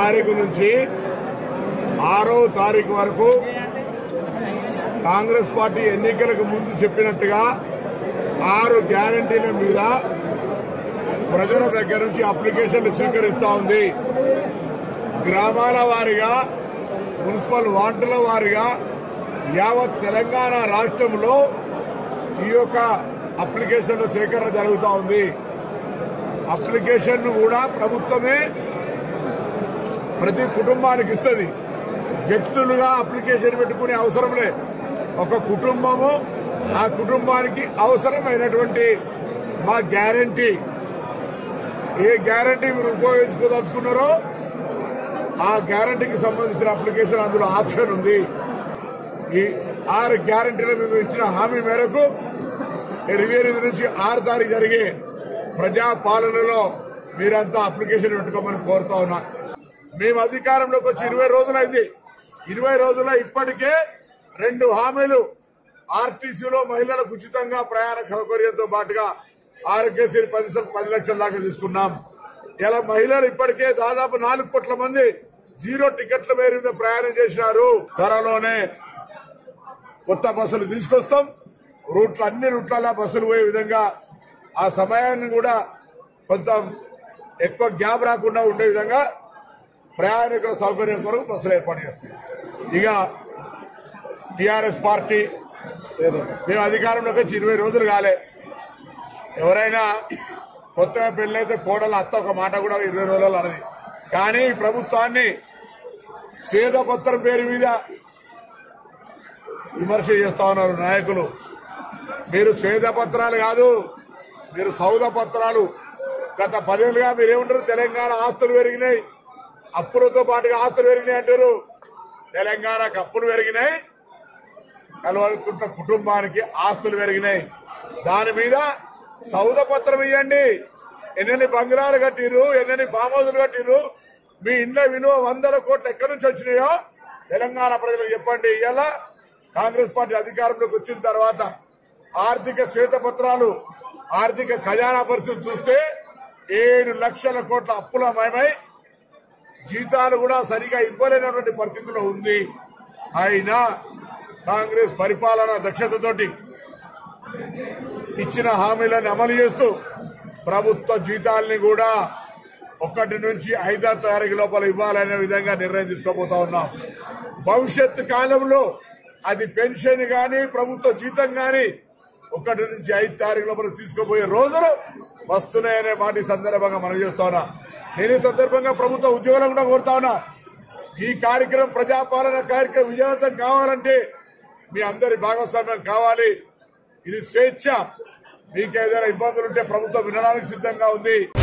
తారీఖు నుంచి ఆరో తారీఖు వరకు కాంగ్రెస్ పార్టీ ఎన్నికలకు ముందు చెప్పినట్టుగా ఆరు గ్యారంటీల మీద ప్రజల దగ్గర నుంచి అప్లికేషన్లు స్వీకరిస్తా ఉంది గ్రామాల వారీగా మున్సిపల్ వార్డుల వారీగా యావత్ తెలంగాణ రాష్ట్రంలో ఈ యొక్క అప్లికేషన్ల సేకరణ జరుగుతూ ఉంది అప్లికేషన్ కూడా ప్రభుత్వమే ప్రతి కుటుంబానికి ఇస్తుంది వ్యక్తులుగా అప్లికేషన్ పెట్టుకునే అవసరం లే ఒక కుటుంబము ఆ కుటుంబానికి అవసరమైనటువంటి మా గ్యారంటీ ఏ గ్యారంటీ మీరు ఉపయోగించుకోదలుచుకున్నారో ఆ గ్యారంటీకి సంబంధించిన అప్లికేషన్ అందులో ఆప్షన్ ఉంది ఈ ఆరు గ్యారంటీలు మేము ఇచ్చిన హామీ మేరకు ఇరవై ఎనిమిది నుంచి ఆరు తారీఖు జరిగే ప్రజా పాలనలో మీరంతా అప్లికేషన్ పెట్టుకోమని కోరుతా ఉన్నా మేము అధికారంలోకి వచ్చి ఇరవై రోజులైంది ఇరవై రోజుల్లో ఇప్పటికే రెండు హామీలు ఆర్టీసీలో మహిళలకు ఉచితంగా ప్రయాణ సౌకర్యంతో పాటుగా ఆరోగ్యశ్రీ పది స- పది లక్షల దాకా తీసుకున్నాం ఇలా మహిళలు ఇప్పటికే దాదాపు నాలుగు కోట్ల మంది జీరో టికెట్ల మేర మీద ప్రయాణం చేసినారు త్వరలోనే కొత్త బస్సులు తీసుకొస్తాం రూట్లు అన్ని రూట్లలో బస్సులు పోయే విధంగా ఆ సమయాన్ని కూడా కొంత ఎక్కువ గ్యాప్ రాకుండా ఉండే విధంగా ప్రయాణికుల సౌకర్యం కొరకు బస్సులు ఏర్పాటు చేస్తాం ఇక టిఆర్ఎస్ పార్టీ మేము అధికారంలోకి వచ్చి ఇరవై రోజులు కాలే ఎవరైనా కొత్తగా పెళ్ళైతే కోడల అత్త ఒక మాట కూడా ఇరవై రోజులు అన్నది కానీ ఈ ప్రభుత్వాన్ని సేదపత్రం పేరు మీద విమర్శ చేస్తా ఉన్నారు నాయకులు మీరు స్వేద పత్రాలు కాదు మీరు సౌద పత్రాలు గత పదేళ్ళుగా మీరేమంటారు తెలంగాణ ఆస్తులు పెరిగినాయి అప్పులతో పాటుగా ఆస్తులు పెరిగినాయి అంటారు తెలంగాణకు అప్పులు పెరిగినాయి కలవకుంట కుటుంబానికి ఆస్తులు పెరిగినాయి దాని మీద సౌద పత్రం ఇవ్వండి ఎన్నెన్ని బంగ్లాలు కట్టిరు ఎన్నెన్ని ఫామ్ హౌసులు కట్టిరు మీ ఇండ్ల విలువ వందల కోట్లు ఎక్కడి నుంచి వచ్చినాయో తెలంగాణ ప్రజలకు చెప్పండి ఇలా కాంగ్రెస్ పార్టీ అధికారంలోకి వచ్చిన తర్వాత ఆర్థిక శ్వేతపత్రాలు ఆర్థిక ఖజానా పరిస్థితి చూస్తే ఏడు లక్షల కోట్ల అప్పుల మయమై జీతాలు కూడా సరిగా ఇవ్వలేనటువంటి పరిస్థితిలో ఉంది అయినా కాంగ్రెస్ పరిపాలన దక్షతతోటి ఇచ్చిన హామీలను అమలు చేస్తూ ప్రభుత్వ జీతాల్ని కూడా ఒకటి నుంచి ఐదో తారీఖు లోపల ఇవ్వాలనే విధంగా నిర్ణయం తీసుకోబోతా ఉన్నాం భవిష్యత్తు కాలంలో అది పెన్షన్ గాని ప్రభుత్వ జీతం గాని ఒకటి నుంచి ఐదు తారీఖు లోపల తీసుకోబోయే రోజులు వస్తున్నాయనే మాట ఈ సందర్భంగా మనం చేస్తా ఉన్నా నేను ఈ సందర్భంగా ప్రభుత్వ ఉద్యోగులను కూడా కోరుతా ఉన్నా ఈ కార్యక్రమం ప్రజాపాలన కార్యక్రమం విజయవంతం కావాలంటే మీ అందరి భాగస్వామ్యం కావాలి ఇది స్వేచ్ఛ మీకు ఏదైనా ఇబ్బందులు ఉంటే ప్రభుత్వం వినడానికి సిద్ధంగా ఉంది